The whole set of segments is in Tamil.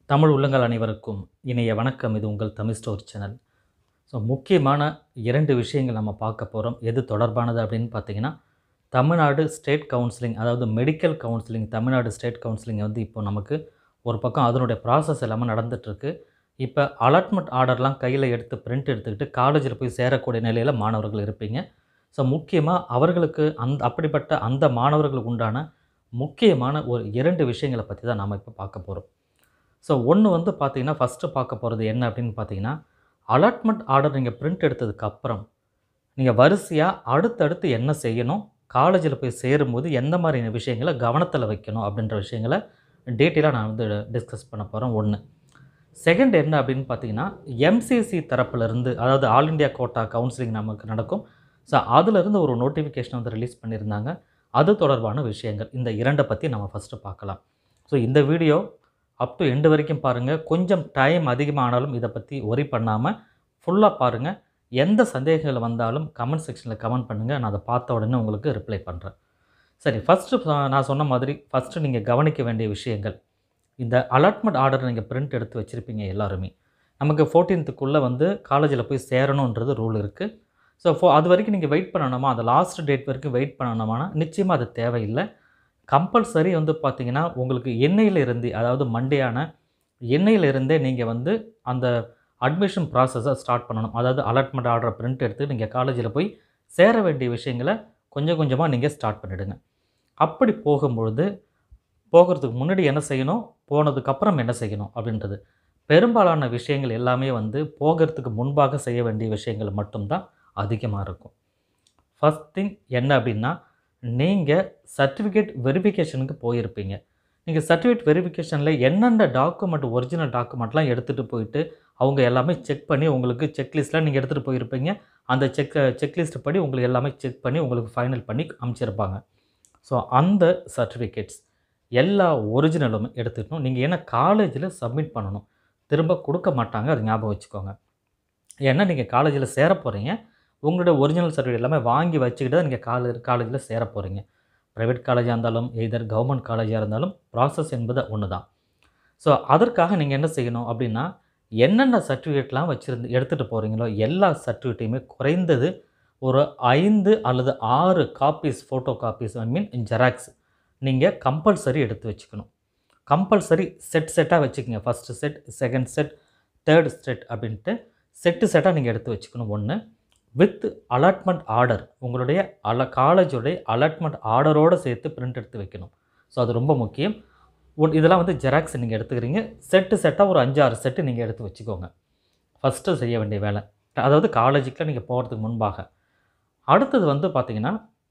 தமிழ் உள்ளங்கள் அனைவருக்கும் இணைய வணக்கம் இது உங்கள் தமிழ் ஸ்டோர் சேனல் ஸோ முக்கியமான இரண்டு விஷயங்கள் நம்ம பார்க்க போகிறோம் எது தொடர்பானது அப்படின்னு பார்த்தீங்கன்னா தமிழ்நாடு ஸ்டேட் கவுன்சிலிங் அதாவது medical counselling Tamil Nadu state counselling வந்து இப்போ நமக்கு ஒரு பக்கம் அதனுடைய ப்ராசஸ் எல்லாமே நடந்துகிட்ருக்கு இப்போ அலாட்மெண்ட் ஆர்டர்லாம் கையில் எடுத்து பிரிண்ட் எடுத்துக்கிட்டு காலேஜில் போய் சேரக்கூடிய நிலையில் மாணவர்கள் இருப்பீங்க ஸோ முக்கியமாக அவர்களுக்கு அந்த அப்படிப்பட்ட அந்த மாணவர்களுக்கு உண்டான முக்கியமான ஒரு இரண்டு விஷயங்களை பற்றி தான் நாம் இப்போ பார்க்க போகிறோம் ஸோ ஒன்று வந்து பார்த்தீங்கன்னா ஃபஸ்ட்டு பார்க்க போகிறது என்ன அப்படின்னு பார்த்தீங்கன்னா அலாட்மெண்ட் ஆர்டர் நீங்கள் பிரிண்ட் எடுத்ததுக்கு அப்புறம் நீங்கள் வரிசையாக அடுத்தடுத்து என்ன செய்யணும் காலேஜில் போய் சேரும்போது எந்த மாதிரியான விஷயங்களை கவனத்தில் வைக்கணும் அப்படின்ற விஷயங்களை டீட்டெயிலாக நான் வந்து டிஸ்கஸ் பண்ண போகிறேன் ஒன்று செகண்ட் என்ன அப்படின்னு பார்த்தீங்கன்னா எம்சிசி தரப்புலேருந்து அதாவது ஆல் இண்டியா கோட்டா கவுன்சிலிங் நமக்கு நடக்கும் ஸோ அதிலிருந்து ஒரு நோட்டிஃபிகேஷன் வந்து ரிலீஸ் பண்ணியிருந்தாங்க அது தொடர்பான விஷயங்கள் இந்த இரண்டை பற்றி நம்ம ஃபஸ்ட்டு பார்க்கலாம் ஸோ இந்த வீடியோ அப் டு எண்டு வரைக்கும் பாருங்கள் கொஞ்சம் டைம் அதிகமானாலும் இதை பற்றி ஒரி பண்ணாமல் ஃபுல்லாக பாருங்கள் எந்த சந்தேகங்கள் வந்தாலும் கமெண்ட் செக்ஷனில் கமெண்ட் பண்ணுங்கள் நான் அதை பார்த்த உடனே உங்களுக்கு ரிப்ளை பண்ணுறேன் சரி ஃபஸ்ட்டு நான் சொன்ன மாதிரி ஃபஸ்ட்டு நீங்கள் கவனிக்க வேண்டிய விஷயங்கள் இந்த அலாட்மெண்ட் ஆர்டர் நீங்கள் பிரிண்ட் எடுத்து வச்சுருப்பீங்க எல்லாருமே நமக்கு ஃபோர்டீன்த்துக்குள்ளே வந்து காலேஜில் போய் சேரணுன்றது ரூல் இருக்குது ஸோ ஃபோ அது வரைக்கும் நீங்கள் வெயிட் பண்ணணுமா அந்த லாஸ்ட் டேட் வரைக்கும் வெயிட் பண்ணணுமானா நிச்சயமாக அது தேவையில்லை கம்பல்சரி வந்து பார்த்தீங்கன்னா உங்களுக்கு எண்ணெயில் இருந்து அதாவது மண்டேயான எண்ணெயில் இருந்தே நீங்கள் வந்து அந்த அட்மிஷன் ப்ராசஸை ஸ்டார்ட் பண்ணணும் அதாவது அலாட்மெண்ட் ஆர்டரை பிரிண்ட் எடுத்து நீங்கள் காலேஜில் போய் சேர வேண்டிய விஷயங்களை கொஞ்சம் கொஞ்சமாக நீங்கள் ஸ்டார்ட் பண்ணிவிடுங்க அப்படி போகும்பொழுது போகிறதுக்கு முன்னாடி என்ன செய்யணும் போனதுக்கப்புறம் என்ன செய்யணும் அப்படின்றது பெரும்பாலான விஷயங்கள் எல்லாமே வந்து போகிறதுக்கு முன்பாக செய்ய வேண்டிய விஷயங்கள் மட்டும்தான் அதிகமாக இருக்கும் ஃபஸ்ட் திங் என்ன அப்படின்னா நீங்கள் சர்டிஃபிகேட் வெரிஃபிகேஷனுக்கு போயிருப்பீங்க நீங்கள் சர்டிஃபிகேட் வெரிஃபிகேஷனில் என்னென்ன டாக்குமெண்ட் ஒரிஜினல் டாக்குமெண்ட்லாம் எடுத்துகிட்டு போயிட்டு அவங்க எல்லாமே செக் பண்ணி உங்களுக்கு செக்லிஸ்ட்லாம் நீங்கள் எடுத்துகிட்டு போயிருப்பீங்க அந்த செக் செக்லிஸ்ட் படி உங்களுக்கு எல்லாமே செக் பண்ணி உங்களுக்கு ஃபைனல் பண்ணி அமைச்சிருப்பாங்க ஸோ அந்த சர்டிஃபிகேட்ஸ் எல்லா ஒரிஜினலும் எடுத்துக்கணும் நீங்கள் ஏன்னா காலேஜில் சப்மிட் பண்ணணும் திரும்ப கொடுக்க மாட்டாங்க அது ஞாபகம் வச்சுக்கோங்க ஏன்னா நீங்கள் காலேஜில் சேர போகிறீங்க உங்களோட ஒரிஜினல் சர்டிஃபிகேட் எல்லாமே வாங்கி வச்சுக்கிட்டு தான் நீங்கள் காலேஜ் காலேஜில் சேர போகிறீங்க ப்ரைவேட் காலேஜாக இருந்தாலும் எய்தர் கவர்மெண்ட் காலேஜாக இருந்தாலும் ப்ராசஸ் என்பது ஒன்று தான் ஸோ அதற்காக நீங்கள் என்ன செய்யணும் அப்படின்னா என்னென்ன சர்டிஃபிகேட்லாம் வச்சுருந்து எடுத்துகிட்டு போகிறீங்களோ எல்லா சர்டிஃபிகேட்டையுமே குறைந்தது ஒரு ஐந்து அல்லது ஆறு copies photo copies I mean xerox நீங்கள் கம்பல்சரி எடுத்து வச்சுக்கணும் கம்பல்சரி செட் செட்டாக வச்சுக்கோங்க first set second set third set அப்படின்ட்டு செட்டு செட்டாக நீங்கள் எடுத்து வச்சுக்கணும் ஒன்று வித் அலாட்மெண்ட் ஆர்டர் உங்களுடைய அல காலேஜோடைய அலாட்மெண்ட் ஆர்டரோடு சேர்த்து பிரிண்ட் எடுத்து வைக்கணும் ஸோ அது ரொம்ப முக்கியம் ஒன் இதெல்லாம் வந்து ஜெராக்ஸ் நீங்கள் எடுத்துக்கிறீங்க செட்டு செட்டாக ஒரு அஞ்சாறு செட்டு நீங்கள் எடுத்து வச்சுக்கோங்க ஃபஸ்ட்டு செய்ய வேண்டிய வேலை அதாவது காலேஜுக்குலாம் நீங்கள் போகிறதுக்கு முன்பாக அடுத்தது வந்து பார்த்திங்கன்னா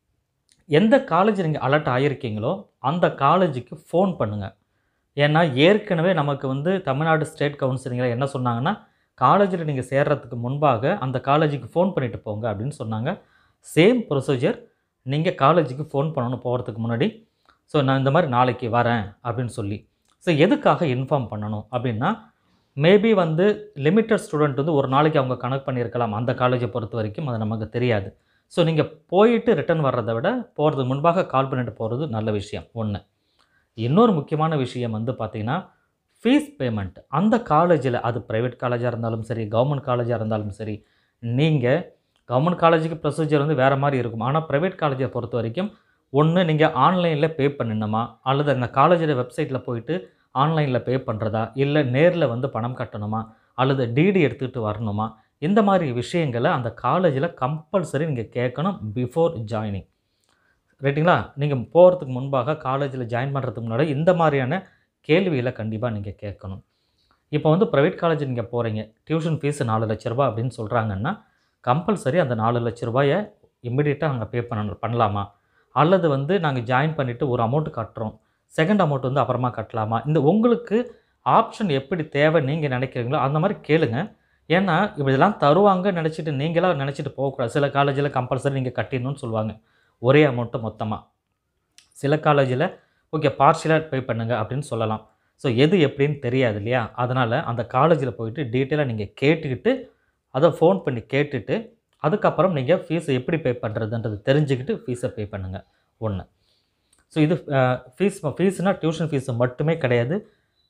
எந்த காலேஜ் நீங்கள் அலர்ட் ஆகியிருக்கீங்களோ அந்த காலேஜுக்கு ஃபோன் பண்ணுங்கள் ஏன்னா ஏற்கனவே நமக்கு வந்து தமிழ்நாடு ஸ்டேட் கவுன்சிலிங்கில் என்ன சொன்னாங்கன்னா காலேஜில் நீங்கள் சேர்றதுக்கு முன்பாக அந்த காலேஜுக்கு ஃபோன் பண்ணிவிட்டு போங்க அப்படின்னு சொன்னாங்க சேம் ப்ரொசீஜர் நீங்கள் காலேஜுக்கு ஃபோன் பண்ணணும் போகிறதுக்கு முன்னாடி ஸோ நான் இந்த மாதிரி நாளைக்கு வரேன் அப்படின்னு சொல்லி ஸோ எதுக்காக இன்ஃபார்ம் பண்ணணும் அப்படின்னா மேபி வந்து லிமிட்டட் ஸ்டூடெண்ட் வந்து ஒரு நாளைக்கு அவங்க கனெக்ட் பண்ணியிருக்கலாம் அந்த காலேஜை பொறுத்த வரைக்கும் அது நமக்கு தெரியாது ஸோ நீங்கள் போயிட்டு ரிட்டர்ன் வர்றதை விட போகிறதுக்கு முன்பாக கால் பண்ணிட்டு போகிறது நல்ல விஷயம் ஒன்று இன்னொரு முக்கியமான விஷயம் வந்து பார்த்திங்கன்னா ஃபீஸ் பேமெண்ட் அந்த காலேஜில் அது ப்ரைவேட் காலேஜாக இருந்தாலும் சரி கவர்மெண்ட் காலேஜாக இருந்தாலும் சரி நீங்கள் கவர்மெண்ட் காலேஜுக்கு ப்ரொசீஜர் வந்து வேறு மாதிரி இருக்கும் ஆனால் ப்ரைவேட் காலேஜை பொறுத்த வரைக்கும் ஒன்று நீங்கள் ஆன்லைனில் பே பண்ணணுமா அல்லது அந்த காலேஜோட வெப்சைட்டில் போயிட்டு ஆன்லைனில் பே பண்ணுறதா இல்லை நேரில் வந்து பணம் கட்டணுமா அல்லது டிடி எடுத்துகிட்டு வரணுமா இந்த மாதிரி விஷயங்களை அந்த காலேஜில் கம்பல்சரி நீங்கள் கேட்கணும் பிஃபோர் ஜாயினிங் ரைட்டுங்களா நீங்கள் போகிறதுக்கு முன்பாக காலேஜில் ஜாயின் பண்ணுறதுக்கு முன்னாடி இந்த மாதிரியான கேள்விகளை கண்டிப்பாக நீங்கள் கேட்கணும் இப்போ வந்து ப்ரைவேட் காலேஜ் நீங்கள் போகிறீங்க டியூஷன் ஃபீஸ் நாலு லட்ச ரூபா அப்படின்னு சொல்கிறாங்கன்னா கம்பல்சரி அந்த நாலு லட்ச ரூபாயை இம்மிடியட்டாக நாங்கள் பே பண்ண பண்ணலாமா அல்லது வந்து நாங்கள் ஜாயின் பண்ணிவிட்டு ஒரு அமௌண்ட் கட்டுறோம் செகண்ட் அமௌண்ட் வந்து அப்புறமா கட்டலாமா இந்த உங்களுக்கு ஆப்ஷன் எப்படி தேவை நீங்கள் நினைக்கிறீங்களோ அந்த மாதிரி கேளுங்க ஏன்னா இப்படிலாம் தருவாங்க நினச்சிட்டு நீங்களாக நினச்சிட்டு போகக்கூடாது சில காலேஜில் கம்பல்சரி நீங்கள் கட்டிடணும்னு சொல்லுவாங்க ஒரே அமௌண்ட்டு மொத்தமாக சில காலேஜில் ஓகே பார்ஷியலாக பே பண்ணுங்கள் அப்படின்னு சொல்லலாம் ஸோ எது எப்படின்னு தெரியாது இல்லையா அதனால் அந்த காலேஜில் போயிட்டு டீட்டெயிலாக நீங்கள் கேட்டுக்கிட்டு அதை ஃபோன் பண்ணி கேட்டுட்டு அதுக்கப்புறம் நீங்கள் ஃபீஸை எப்படி பே பண்ணுறதுன்றது தெரிஞ்சுக்கிட்டு ஃபீஸை பே பண்ணுங்கள் ஒன்று ஸோ இது ஃபீஸ் ஃபீஸ்னால் டியூஷன் ஃபீஸ் மட்டுமே கிடையாது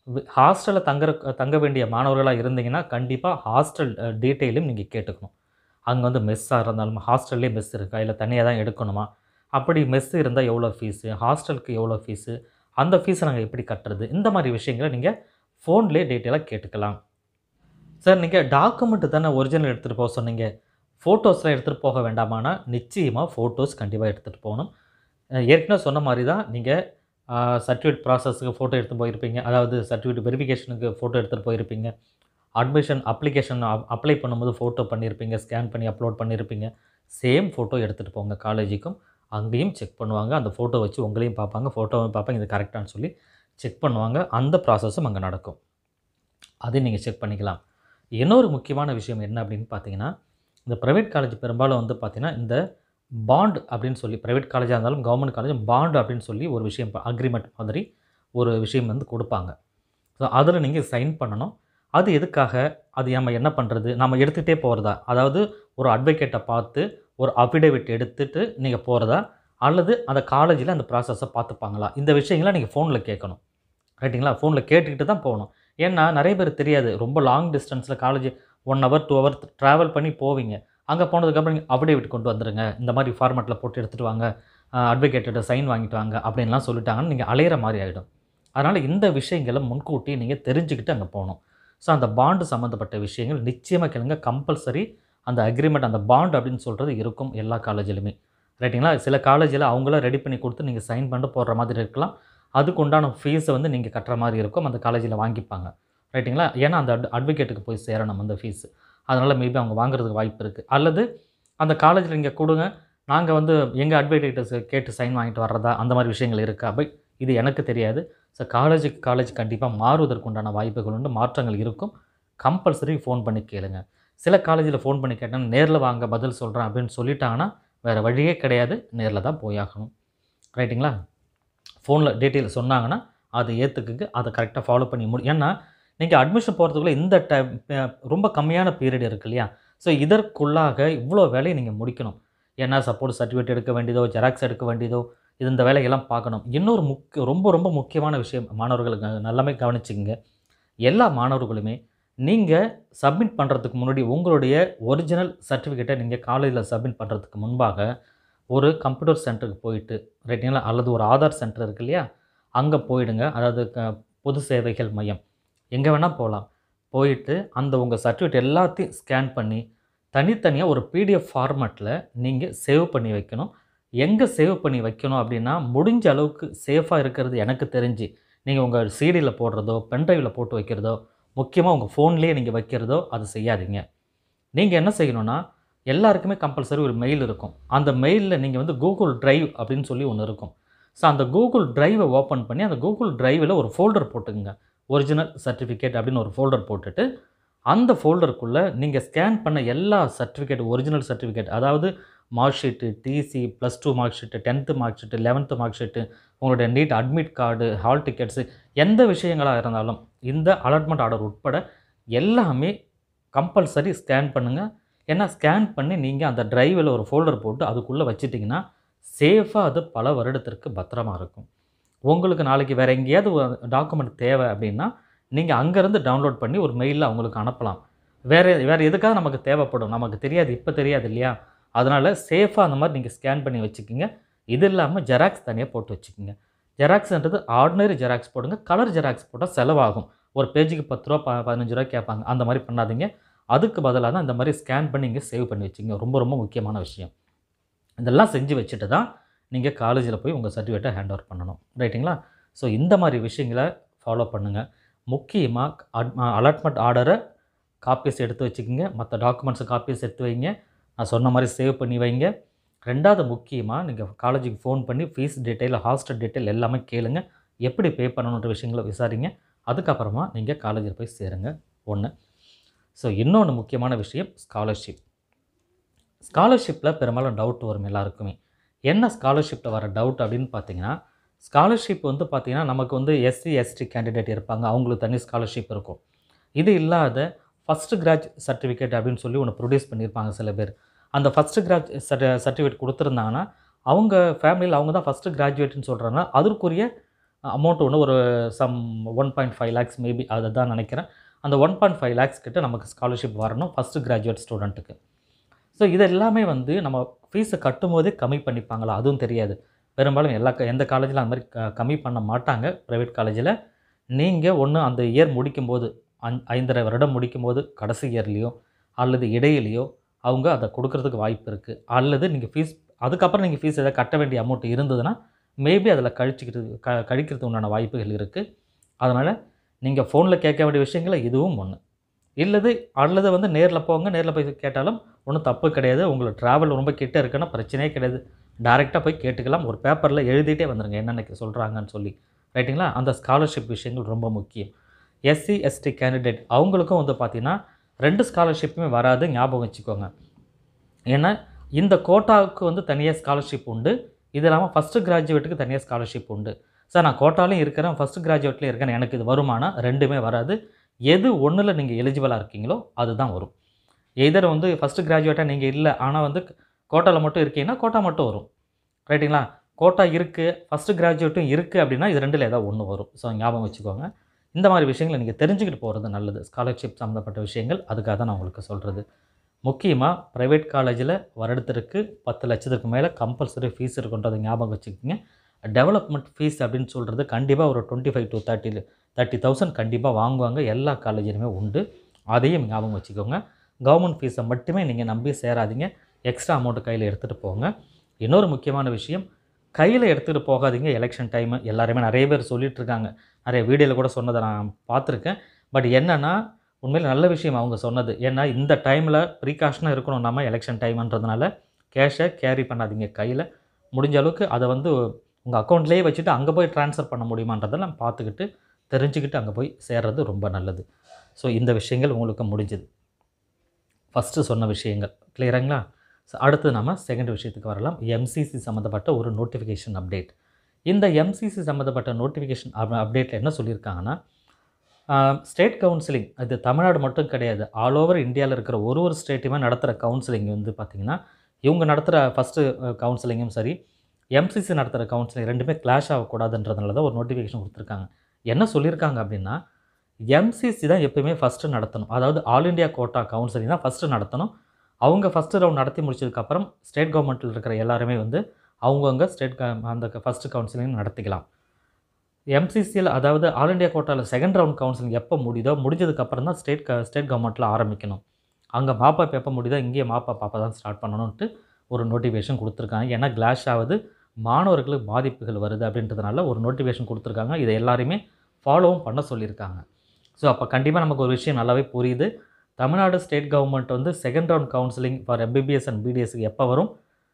ஹாஸ்டலில் தங்குற தங்க வேண்டிய மாணவர்களாக இருந்தீங்கன்னா கண்டிப்பாக ஹாஸ்டல் டீட்டெயிலும் நீங்கள் கேட்டுக்கணும் அங்கே வந்து மெஸ்ஸாக இருந்தாலும் ஹாஸ்டல்லே மெஸ் இருக்கா இல்லை தனியாக தான் எடுக்கணுமா அப்படி மெஸ் இருந்தால் எவ்வளோ ஃபீஸு ஹாஸ்டலுக்கு எவ்வளோ ஃபீஸு அந்த ஃபீஸை நாங்கள் எப்படி கட்டுறது இந்த மாதிரி விஷயங்களை நீங்கள் ஃபோன்லேயே டீட்டெயிலாக கேட்டுக்கலாம் சார் நீங்கள் டாக்குமெண்ட்டு தானே ஒரிஜினல் எடுத்துகிட்டு போக சொன்னீங்க ஃபோட்டோஸ்லாம் எடுத்துகிட்டு போக வேண்டாமானா நிச்சயமாக ஃபோட்டோஸ் கண்டிப்பாக எடுத்துகிட்டு போகணும் அஹ் ஏற்கனவே சொன்ன மாதிரி தான் நீங்கள் சர்டிஃபிகேட் ப்ராசஸுக்கு ஃபோட்டோ எடுத்து போயிருப்பீங்க அதாவது சர்டிஃபிகேட் வெரிஃபிகேஷனுக்கு ஃபோட்டோ எடுத்துகிட்டு போயிருப்பீங்க அட்மிஷன் அப்ளிகேஷன் அப்ளை பண்ணும்போது ஃபோட்டோ பண்ணியிருப்பீங்க ஸ்கேன் பண்ணி அப்லோட் பண்ணியிருப்பீங்க சேம் ஃபோட்டோ எடுத்துகிட்டு போங்க காலேஜுக்கும் அங்கேயும் செக் பண்ணுவாங்க அந்த ஃபோட்டோ வச்சு உங்களையும் பார்ப்பாங்க ஃபோட்டோவும் பார்ப்பாங்க இது கரெக்டானு சொல்லி செக் பண்ணுவாங்க அந்த ப்ராசஸும் அங்கே நடக்கும் அதையும் நீங்கள் செக் பண்ணிக்கலாம் இன்னொரு முக்கியமான விஷயம் என்ன அப்படின்னு பார்த்தீங்கன்னா இந்த ப்ரைவேட் காலேஜ் பெரும்பாலும் வந்து பார்த்திங்கன்னா இந்த பாண்ட் அப்படின்னு சொல்லி ப்ரைவேட் காலேஜாக இருந்தாலும் கவர்மெண்ட் காலேஜ் பாண்ட் அப்படின்னு சொல்லி ஒரு விஷயம் அக்ரிமெண்ட் மாதிரி ஒரு விஷயம் வந்து கொடுப்பாங்க ஸோ அதில் நீங்கள் சைன் பண்ணணும் அது எதுக்காக அது நம்ம என்ன பண்ணுறது நம்ம எடுத்துகிட்டே போகிறதா அதாவது ஒரு அட்வொகேட்டை பார்த்து ஒரு அஃபிடேவிட் எடுத்துகிட்டு நீங்கள் போகிறதா அல்லது அந்த காலேஜில் அந்த ப்ராசஸை பார்த்துப்பாங்களா இந்த விஷயங்களை நீங்கள் ஃபோனில் கேட்கணும் ரைட்டுங்களா ஃபோனில் கேட்டுக்கிட்டு தான் போகணும் ஏன்னா நிறைய பேர் தெரியாது ரொம்ப லாங் டிஸ்டன்ஸில் college one hour two hour travel பண்ணி போவீங்க அங்கே போனதுக்கப்புறம் நீங்கள் அஃபிடேவிட் கொண்டு வந்துடுங்க இந்த மாதிரி ஃபார்மேட்டில் போட்டு எடுத்துகிட்டு வாங்க அட்வொகேட்டோட சைன் வாங்கிட்டு வாங்க அப்படின்லாம் சொல்லிட்டாங்கன்னு நீங்கள் அலையிற மாதிரி ஆகிடும் அதனால் இந்த விஷயங்களை முன்கூட்டி நீங்கள் தெரிஞ்சுக்கிட்டு அங்கே போகணும் ஸோ அந்த பாண்டு சம்மந்தப்பட்ட விஷயங்கள் நிச்சயமாக கேளுங்க கம்பல்சரி அந்த அக்ரிமெண்ட் அந்த பாண்ட் அப்படின்னு சொல்கிறது இருக்கும் எல்லா காலேஜிலுமே ரைட்டுங்களா சில காலேஜில் அவங்கள ரெடி பண்ணி கொடுத்து நீங்கள் சைன் பண்ணிட்டு போடுற மாதிரி இருக்கலாம் அதுக்கு உண்டான ஃபீஸை வந்து நீங்கள் கட்டுற மாதிரி இருக்கும் அந்த காலேஜில் வாங்கிப்பாங்க ரைட்டுங்களா ஏன்னா அந்த அட் அட்வொகேட்டுக்கு போய் சேரணும் அந்த ஃபீஸு அதனால் மேபி அவங்க வாங்குறதுக்கு வாய்ப்பு இருக்குது அல்லது அந்த காலேஜில் நீங்கள் கொடுங்க நாங்கள் வந்து எங்கள் அட்வொகேட்டர்ஸ் கேட்டு சைன் வாங்கிட்டு வர்றதா அந்த மாதிரி விஷயங்கள் இருக்கா பை இது எனக்கு தெரியாது ஸோ காலேஜுக்கு காலேஜ் கண்டிப்பாக மாறுவதற்கு உண்டான வாய்ப்புகள் உண்டு மாற்றங்கள் இருக்கும் கம்பல்சரி ஃபோன் பண்ணி கேளுங்க சில காலேஜில் ஃபோன் பண்ணி கேட்டால் நேரில் வாங்க பதில் சொல்கிறேன் அப்படின்னு சொல்லிட்டாங்கன்னா வேறு வழியே கிடையாது நேரில் தான் போயாகணும் ரைட்டுங்களா ஃபோனில் டீட்டெயில் சொன்னாங்கன்னா அதை ஏற்றுக்குங்க அதை கரெக்டாக ஃபாலோ பண்ணி முடி ஏன்னா நீங்கள் அட்மிஷன் போகிறதுக்குள்ளே இந்த டைம் ரொம்ப கம்மியான பீரியட் இருக்கு இல்லையா ஸோ இதற்குள்ளாக இவ்வளோ வேலையை நீங்கள் முடிக்கணும் ஏன்னா சப்போர்ட் சர்டிஃபிகேட் எடுக்க வேண்டியதோ ஜெராக்ஸ் எடுக்க வேண்டியதோ இது இந்த வேலையெல்லாம் பார்க்கணும் இன்னொரு முக்கிய ரொம்ப ரொம்ப முக்கியமான விஷயம் மாணவர்களுக்கு நல்லாமே கவனிச்சுங்க எல்லா மாணவர்களுமே நீங்கள் சப்மிட் பண்ணுறதுக்கு முன்னாடி உங்களுடைய ஒரிஜினல் சர்டிஃபிகேட்டை நீங்கள் காலேஜில் சப்மிட் பண்ணுறதுக்கு முன்பாக ஒரு கம்ப்யூட்டர் சென்டருக்கு போயிட்டு ரைட்டுங்களா அல்லது ஒரு ஆதார் சென்டர் இருக்கு இல்லையா அங்கே போயிடுங்க அதாவது க- பொது சேவைகள் மையம் எங்கே வேணால் போகலாம் போயிட்டு அந்த உங்கள் சர்டிஃபிகேட் எல்லாத்தையும் ஸ்கேன் பண்ணி தனித்தனியாக ஒரு பிடிஎஃப் ஃபார்மேட்டில் நீங்கள் சேவ் பண்ணி வைக்கணும் எங்கே சேவ் பண்ணி வைக்கணும் அப்படின்னா முடிஞ்ச அளவுக்கு சேஃபாக இருக்கிறது எனக்கு தெரிஞ்சு நீங்கள் உங்கள் சிடியில் போடுறதோ பென்ட்ரைவில் போட்டு வைக்கிறதோ முக்கியமாக உங்கள் ஃபோன்லேயே நீங்கள் வைக்கிறதோ அது செய்யாதீங்க நீங்கள் என்ன செய்யணும்னா எல்லாருக்குமே கம்பல்சரி ஒரு மெயில் இருக்கும் அந்த மெயிலில் நீங்கள் வந்து கூகுள் டிரைவ் அப்படின்னு சொல்லி ஒன்று இருக்கும் ஸோ அந்த கூகுள் டிரைவை ஓப்பன் பண்ணி அந்த கூகுள் டிரைவில் ஒரு ஃபோல்டர் போட்டுக்குங்க ஒரிஜினல் சர்டிஃபிகேட் அப்படின்னு ஒரு ஃபோல்டர் போட்டுட்டு அந்த ஃபோல்டருக்குள்ளே நீங்கள் ஸ்கேன் பண்ண எல்லா சர்டிஃபிகேட் ஒரிஜினல் சர்டிஃபிகேட் அதாவது mark sheet TC plus two mark sheet tenth mark sheet eleventh mark sheet உங்களுடைய NEET admit card hall tickets எந்த விஷயங்களாக இருந்தாலும் இந்த அலாட்மெண்ட் ஆர்டர் உட்பட எல்லாமே கம்பல்சரி ஸ்கேன் பண்ணுங்கள் ஏன்னா ஸ்கேன் பண்ணி நீங்கள் அந்த டிரைவில் ஒரு ஃபோல்டர் போட்டு அதுக்குள்ளே வச்சிட்டிங்கன்னா சேஃபாக அது பல வருடத்திற்கு பத்திரமா இருக்கும் உங்களுக்கு நாளைக்கு வேறு எங்கேயாவது டாக்குமெண்ட் தேவை அப்படின்னா நீங்கள் அங்கேருந்து டவுன்லோட் பண்ணி ஒரு மெயிலில் அவங்களுக்கு அனுப்பலாம் வேறு வேறு எதுக்காக நமக்கு தேவைப்படும் நமக்கு தெரியாது இப்போ தெரியாது இல்லையா அதனால் சேஃபாக அந்த மாதிரி நீங்கள் ஸ்கேன் பண்ணி வச்சுக்கிங்க இது இல்லாமல் ஜெராக்ஸ் தனியாக போட்டு வச்சுக்கோங்க ஜெராக்ஸ்ன்றது ஆர்டினரி ஜெராக்ஸ் போடுங்க கலர் ஜெராக்ஸ் போட்டால் செலவாகும் ஒரு பேஜுக்கு பத்து ரூபா ப பதினஞ்சு ரூபா கேட்பாங்க அந்த மாதிரி பண்ணாதீங்க அதுக்கு பதிலாக தான் இந்த மாதிரி ஸ்கேன் பண்ணி இங்கே சேவ் பண்ணி வச்சுங்க ரொம்ப ரொம்ப முக்கியமான விஷயம் இதெல்லாம் செஞ்சு வச்சுட்டு தான் நீங்கள் காலேஜில் போய் உங்கள் சர்டிஃபிகேட்டை ஹேண்ட் ஓவர் பண்ணணும் ரைட்டுங்களா ஸோ இந்த மாதிரி விஷயங்களை ஃபாலோ பண்ணுங்கள் முக்கியமாக அட் அலாட்மெண்ட் ஆர்டரை காப்பீஸ் எடுத்து வச்சுக்கோங்க மற்ற டாக்குமெண்ட்ஸை காப்பீஸ் எடுத்து வைங்க நான் சொன்ன மாதிரி சேவ் பண்ணி வைங்க ரெண்டாவது முக்கியமாக நீங்கள் காலேஜுக்கு ஃபோன் பண்ணி ஃபீஸ் டீட்டெயில் ஹாஸ்டல் டீட்டெயில் எல்லாமே கேளுங்க எப்படி பே பண்ணணுன்ற விஷயங்களை விசாரிங்க அதுக்கப்புறமா நீங்கள் காலேஜில் போய் சேருங்க ஒன்று ஸோ இன்னொன்று முக்கியமான விஷயம் ஸ்காலர்ஷிப் ஸ்காலர்ஷிப்பில் பெரும்பாலும் டவுட் வரும் எல்லாருக்குமே என்ன ஸ்காலர்ஷிப்பில் வர டவுட் அப்படின்னு பார்த்தீங்கன்னா ஸ்காலர்ஷிப் வந்து பார்த்தீங்கன்னா நமக்கு வந்து எஸ்சி எஸ்டி கேண்டிடேட் இருப்பாங்க அவங்களுக்கு தனி ஸ்காலர்ஷிப் இருக்கும் இது இல்லாத ஃபஸ்ட்டு கிராஜ் சர்டிஃபிகேட் அப்படின்னு சொல்லி ஒன்று ப்ரொடியூஸ் பண்ணியிருப்பாங்க சில பேர் அந்த ஃபஸ்ட்டு கிராஜ் சர்டிஃபிகேட் கொடுத்துருந்தாங்கன்னா அவங்க ஃபேமிலியில் அவங்க தான் ஃபஸ்ட்டு கிராஜுவேட்னு சொல்கிறாங்கன்னா அதற்குரிய அமௌண்ட் ஒன்று ஒரு sum one point five lakhs maybe அதை தான் நினைக்கிறேன் அந்த ஒன் பாயிண்ட் ஃபைவ் லேக்ஸ் கிட்ட நமக்கு ஸ்காலர்ஷிப் வரணும் ஃபஸ்ட்டு கிராஜுவேட் ஸ்டூடெண்ட்டுக்கு ஸோ இது எல்லாமே வந்து நம்ம ஃபீஸை கட்டும் போதே கம்மி பண்ணிப்பாங்களா அதுவும் தெரியாது பெரும்பாலும் எல்லா க- எந்த காலேஜில் அந்த மாதிரி க- கம்மி பண்ண மாட்டாங்க ப்ரைவேட் காலேஜில் நீங்கள் ஒன்று அந்த இயர் முடிக்கும்போது அஞ் ஐந்தரை வருடம் முடிக்கும்போது கடைசி இயர்லேயோ அல்லது இடையிலையோ அவங்க அதை கொடுக்கறதுக்கு வாய்ப்பு இருக்குது அல்லது நீங்கள் ஃபீஸ் அதுக்கப்புறம் நீங்கள் ஃபீஸ் எதாவது கட்ட வேண்டிய அமௌண்ட் இருந்ததுன்னா மேபி அதில் கழிச்சிக்கிறது க கழிக்கிறதுக்கு உண்டான வாய்ப்புகள் இருக்குது அதனால் நீங்கள் ஃபோனில் கேட்க வேண்டிய விஷயங்கள இதுவும் ஒன்று இல்லது அல்லது வந்து நேரில் போங்க நேரில் போய் கேட்டாலும் ஒன்றும் தப்பு கிடையாது உங்களுக்கு ட்ராவல் ரொம்ப கிட்ட இருக்குன்னா பிரச்சனையே கிடையாது டேரெக்டாக போய் கேட்டுக்கலாம் ஒரு பேப்பரில் எழுதிட்டே வந்துடுங்க என்னென்ன சொல்கிறாங்கன்னு சொல்லி ரைட்டுங்களா அந்த ஸ்காலர்ஷிப் விஷயங்கள் ரொம்ப முக்கியம் எஸ்சி எஸ்டி கேண்டிடேட் அவங்களுக்கும் வந்து பார்த்தீங்கன்னா ரெண்டு ஸ்காலர்ஷிப்புமே வராது ஞாபகம் வச்சுக்கோங்க ஏன்னா இந்த கோட்டாவுக்கு வந்து தனியாக ஸ்காலர்ஷிப் உண்டு இது இல்லாமல் ஃபஸ்ட்டு கிராஜுவேட்டுக்கு தனியாக ஸ்காலர்ஷிப் உண்டு சார் நான் கோட்டாலையும் இருக்கிறேன் ஃபஸ்ட்டு கிராஜுவேட்லேயும் இருக்கேன் எனக்கு இது வருமானா ரெண்டுமே வராது எது ஒன்றில் நீங்கள் எலிஜிபிளாக இருக்கீங்களோ அதுதான் வரும் எதர் வந்து ஃபஸ்ட்டு கிராஜுவேட்டாக நீங்கள் இல்லை ஆனால் வந்து கோட்டாவில் மட்டும் இருக்கீங்கன்னா கோட்டா மட்டும் வரும் ரைட்டுங்களா கோட்டா இருக்குது ஃபஸ்ட்டு கிராஜுவேட்டும் இருக்குது அப்படின்னா இது ரெண்டில் ஏதாவது ஒன்று வரும் ஸோ ஞாபகம் வச்சுக்கோங்க இந்த மாதிரி விஷயங்களை நீங்கள் தெரிஞ்சுக்கிட்டு போகிறது நல்லது ஸ்காலர்ஷிப் சம்மந்தப்பட்ட விஷயங்கள் அதுக்காக தான் நான் உங்களுக்கு சொல்கிறது முக்கியமாக ப்ரைவேட் காலேஜில் வருடத்திற்கு பத்து லட்சத்துக்கு மேலே கம்பல்சரி ஃபீஸ் இருக்குன்றதை ஞாபகம் வச்சுக்கோங்க டெவலப்மெண்ட் ஃபீஸ் அப்படின்னு சொல்கிறது கண்டிப்பாக ஒரு twenty five to thirty thirty thousand கண்டிப்பாக வாங்குவாங்க எல்லா காலேஜிலுமே உண்டு அதையும் ஞாபகம் வச்சுக்கோங்க கவர்மெண்ட் ஃபீஸை மட்டுமே நீங்கள் நம்பி சேராதீங்க எக்ஸ்ட்ரா அமௌண்ட்டு கையில் எடுத்துகிட்டு போங்க இன்னொரு முக்கியமான விஷயம் கையில் எடுத்துகிட்டு போகாதீங்க எலெக்ஷன் டைமு எல்லாருமே நிறைய பேர் சொல்லிட்டு இருக்காங்க நிறைய வீடியோவில் கூட சொன்னதை நான் பார்த்துருக்கேன் பட் என்னென்னா உண்மையில் நல்ல விஷயம் அவங்க சொன்னது ஏன்னா இந்த டைமில் ப்ரீகாஷனாக இருக்கணும் நம்ம எலெக்ஷன் டைம்ன்றதுனால கேஷை கேரி பண்ணாதீங்க கையில் முடிஞ்ச அளவுக்கு அதை வந்து உங்கள் அக்கௌண்ட்லேயே வச்சுட்டு அங்கே போய் ட்ரான்ஸ்ஃபர் பண்ண முடியுமான்றதெல்லாம் பார்த்துக்கிட்டு தெரிஞ்சுக்கிட்டு அங்கே போய் சேர்றது ரொம்ப நல்லது ஸோ இந்த விஷயங்கள் உங்களுக்கு முடிஞ்சுது ஃபஸ்ட்டு சொன்ன விஷயங்கள் கிளியருங்களா ஸோ அடுத்து நம்ம செகண்ட் விஷயத்துக்கு வரலாம் எம்சிசி சம்மந்தப்பட்ட ஒரு நோட்டிஃபிகேஷன் அப்டேட் இந்த எம்சிசி சம்மந்தப்பட்ட நோட்டிஃபிகேஷன் அப்டேட்டில் என்ன சொல்லியிருக்காங்கன்னா ஸ்டேட் கவுன்சிலிங் இது தமிழ்நாடு மட்டும் கிடையாது ஆல் ஓவர் இந்தியாவில் இருக்கிற ஒரு ஒரு ஸ்டேட்டுமே நடத்துகிற கவுன்சிலிங் வந்து பார்த்திங்கன்னா இவங்க நடத்துகிற ஃபஸ்ட்டு கவுன்சிலிங்கும் சரி எம்சிசி நடத்துகிற கவுன்சிலிங் ரெண்டுமே கிளாஷ் ஆகக்கூடாதுன்றதுனால தான் ஒரு நோட்டிஃபிகேஷன் கொடுத்துருக்காங்க என்ன சொல்லியிருக்காங்க அப்படின்னா எம்சிசி தான் எப்பயுமே ஃபஸ்ட்டு நடத்தணும் அதாவது ஆல் இந்தியா கோட்டா கவுன்சிலிங் தான் ஃபஸ்ட்டு நடத்தணும் அவங்க ஃபஸ்ட்டு ரவுண்ட் நடத்தி முடிச்சதுக்கப்புறம் ஸ்டேட் கவர்மெண்ட்டில் இருக்கிற எல்லாருமே வந்து அவங்கவுங்க ஸ்டேட் க அந்த ஃபஸ்ட்டு கவுன்சிலிங் நடத்திக்கலாம் எம்சிசியில் அதாவது ஆல் இந்தியா கோட்டாவில் செகண்ட் ரவுண்ட் கவுன்சிலிங் எப்போ முடியுதோ முடிஞ்சதுக்கப்புறம் தான் ஸ்டேட் க ஸ்டேட் கவர்மெண்ட்டில் ஆரம்பிக்கணும் அங்கே மாப்பா எப்போ முடியுதோ இங்கேயே மாப்பா பாப்பா தான் ஸ்டார்ட் பண்ணணுன்ட்டு ஒரு நோட்டிஃபிகேஷன் கொடுத்துருக்காங்க ஏன்னா கிளாஷ் ஆகுது மாணவர்களுக்கு பாதிப்புகள் வருது அப்படின்றதுனால ஒரு நோட்டிஃபிகேஷன் கொடுத்துருக்காங்க இதை எல்லாரையுமே ஃபாலோவும் பண்ண சொல்லியிருக்காங்க ஸோ அப்போ கண்டிப்பாக நமக்கு ஒரு விஷயம் நல்லாவே புரியுது தமிழ்நாடு ஸ்டேட் கவர்மெண்ட் வந்து second round counselling for MBBS and பிடிஎஸ்க்கு எப்போ வரும்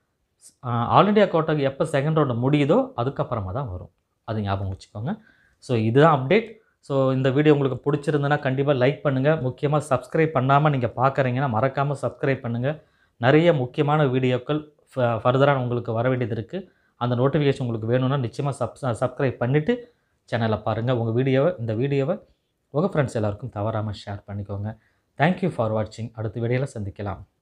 ஆல் இண்டியா கோட்டாக்கு எப்போ செகண்ட் ரவுண்டு முடியுதோ அதுக்கப்புறமா தான் வரும் அது ஞாபகம் வச்சுக்கோங்க ஸோ இதுதான் அப்டேட் ஸோ இந்த வீடியோ உங்களுக்கு பிடிச்சிருந்துன்னா கண்டிப்பாக லைக் பண்ணுங்கள் முக்கியமாக சப்ஸ்கிரைப் பண்ணாமல் நீங்கள் பார்க்குறீங்கன்னா மறக்காமல் சப்ஸ்கிரைப் பண்ணுங்கள் நிறைய முக்கியமான வீடியோக்கள் ஃபர்தராக உங்களுக்கு வர வேண்டியது இருக்குது அந்த நோட்டிஃபிகேஷன் உங்களுக்கு வேணும்னா நிச்சயமாக சப் சப்ஸ்கிரைப் பண்ணிவிட்டு சேனலை பாருங்கள் உங்கள் வீடியோவை இந்த வீடியோவை உங்கள் ஃப்ரெண்ட்ஸ் எல்லாருக்கும் தவறாமல் ஷேர் பண்ணிக்கோங்க தேங்க்யூ ஃபார் வாட்சிங் அடுத்த வீடியோவில் சந்திக்கலாம்